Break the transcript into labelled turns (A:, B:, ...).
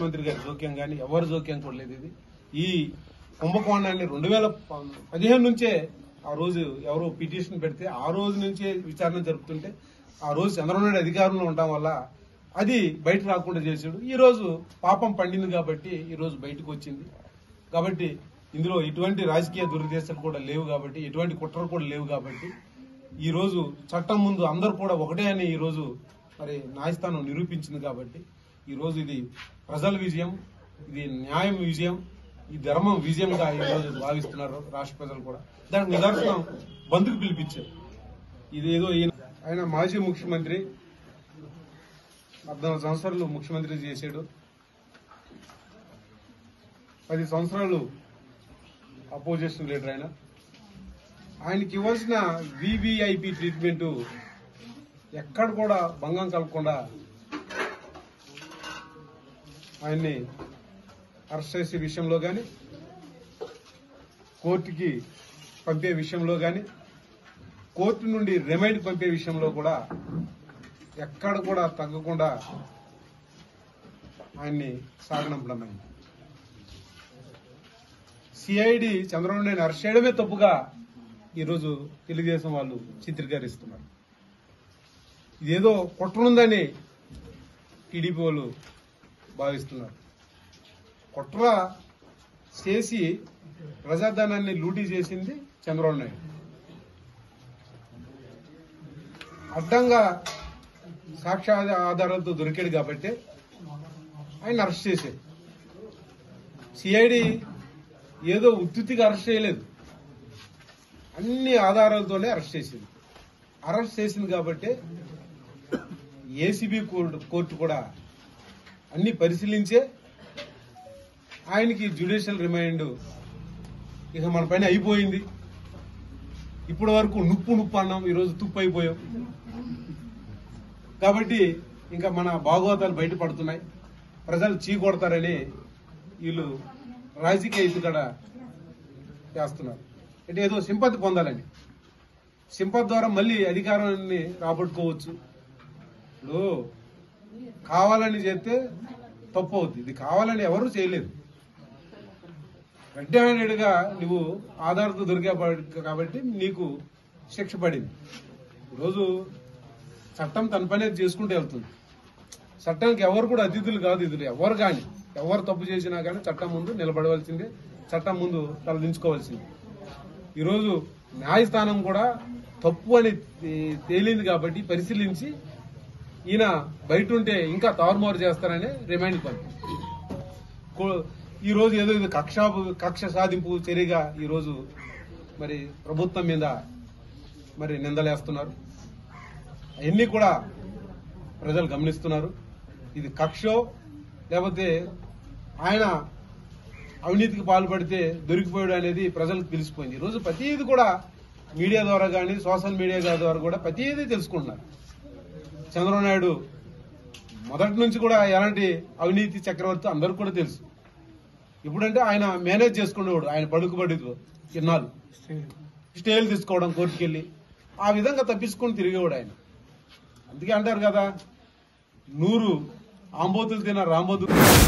A: ముఖ్యమంత్రి గారి జోక్యం కానీ ఎవరి జోక్యం కూడా లేదు ఇది ఈ కుంభకోణాన్ని రెండు వేల పదిహేను నుంచే ఆ రోజు ఎవరో పిటిషన్ పెడితే ఆ రోజు నుంచే విచారణ జరుపుతుంటే ఆ రోజు చంద్రబాబు నాయుడు అధికారంలో ఉండటం వల్ల అది బయట రాకుండా చేశాడు ఈ రోజు పాపం పండింది కాబట్టి ఈ రోజు బయటకు వచ్చింది కాబట్టి ఇందులో ఎటువంటి రాజకీయ దురుద్దేశాలు కూడా లేవు కాబట్టి ఎటువంటి కుట్రలు కూడా లేవు కాబట్టి ఈ రోజు చట్టం ముందు అందరూ కూడా ఒకటే అని ఈ రోజు మరి న్యాయస్థానం నిరూపించింది కాబట్టి ఈ రోజు ఇది ప్రజల విజయం ఇది న్యాయం విజయం ఈ ధర్మం విజయంగా ఈ రోజు భావిస్తున్నారు రాష్ట్ర ప్రజలు కూడా దానికి నిదర్శనం బంధుకు పిలిపించారు ఇది ఏదో ఈయన ఆయన మాజీ ముఖ్యమంత్రి పద్నాలుగు సంవత్సరాలు ముఖ్యమంత్రి చేశాడు పది సంవత్సరాలు అపోజిషన్ లీడర్ ఆయన ఆయనకి ఇవ్వాల్సిన వివిఐపి ట్రీట్మెంట్ ఎక్కడ కూడా భంగం కలగకుండా ఆయన్ని అరెస్ట్ చేసే విషయంలో కానీ కోర్టుకి పంపే విషయంలో కానీ కోర్టు నుండి రిమైండ్ పంపే విషయంలో కూడా ఎక్కడ కూడా తగ్గకుండా ఆయన్ని సాగనంపడమైంది సిఐడి చంద్రబాబు నాయుడు అరెస్ట్ చేయడమే తప్పుగా ఈరోజు తెలుగుదేశం వాళ్ళు చిత్రీకరిస్తున్నారు ఇదేదో కుట్రుందని టీడీపీ వాళ్ళు భావిస్తున్నారు కుట్ర చేసి ప్రజాధనాన్ని లూటీ చేసింది చంద్రబాబు నాయుడు అడ్డంగా సాక్ష్య ఆధారాలతో దొరికాడు కాబట్టి ఆయన అరెస్ట్ చేశారు సిఐడి ఏదో ఉత్తుతిగా అరెస్ట్ చేయలేదు అన్ని ఆధారాలతోనే అరెస్ట్ చేసింది అరెస్ట్ చేసింది కాబట్టి ఏసీబీ కోర్టు కోర్టు కూడా అన్ని పరిశీలించే ఆయనకి జ్యుడిషియల్ రిమైండ్ ఇక మన పని అయిపోయింది ఇప్పటి వరకు నుప్పు నుప్పు అన్నాం ఈరోజు తుప్పు అయిపోయాం కాబట్టి ఇంకా మన భాగవతాలు బయటపడుతున్నాయి ప్రజలు చీకొడతారని వీళ్ళు రాజకీయ ఎత్తుగడ చేస్తున్నారు అంటే ఏదో సింపతి పొందాలని సింపతి ద్వారా మళ్ళీ అధికారాన్ని రాబట్టుకోవచ్చు ఇప్పుడు కావాలని చేస్తే తప్పు అవుతుంది ఇది కావాలని ఎవరు చేయలేదు రెడ్డి హ్యాండెడ్గా నువ్వు ఆధార్తో దొరికా కాబట్టి నీకు శిక్ష పడింది ఈరోజు చట్టం తన పని అది చేసుకుంటూ వెళ్తుంది చట్టానికి ఎవరు కూడా అతిథులు కాదు ఇదులు ఎవరు కానీ ఎవరు తప్పు చేసినా కానీ చట్టం ముందు నిలబడవలసిందే చట్టం ముందు తలదించుకోవాల్సిందే ఈరోజు న్యాయస్థానం కూడా తప్పు అని తే- తేలింది కాబట్టి పరిశీలించి ఈయన బయట ఉంటే ఇంకా తారుమారు చేస్తారని రిమైండ్ పంపి కో- ఈ రోజు ఏదో ఇది కక్ష కక్ష సాధింపు చర్యగా ఈ రోజు మరి ప్రభుత్వం మీద మరి నిందలేస్తున్నారు అవన్నీ కూడా ప్రజలు గమనిస్తున్నారు ఇది కక్షో లేకపోతే ఆయన అవినీతికి పాల్పడితే దొరికిపోయాడు అనేది ప్రజలకు తెలిసిపోయింది ఈరోజు ప్రతిదీ కూడా మీడియా ద్వారా కానీ సోషల్ మీడియా ద్వారా కూడా ప్రతిదీ తెలుసుకుంటున్నారు చంద్రబాబు నాయుడు మొదటి నుంచి కూడా ఎలాంటి అవినీతి చక్రవర్తి అందరికి కూడా తెలుసు ఇప్పుడంటే ఆయన మేనేజ్ చేసుకునేవాడు ఆయన పడుకుబడితో చిన్నాళ్ళు స్టేలు తీసుకోవడం కోర్టుకెళ్ళి ఆ విధంగా తప్పించుకొని తిరిగేవాడు ఆయన అందుకే అంటారు కదా నూరు ఆంబోతులు తిన రాంబోతులు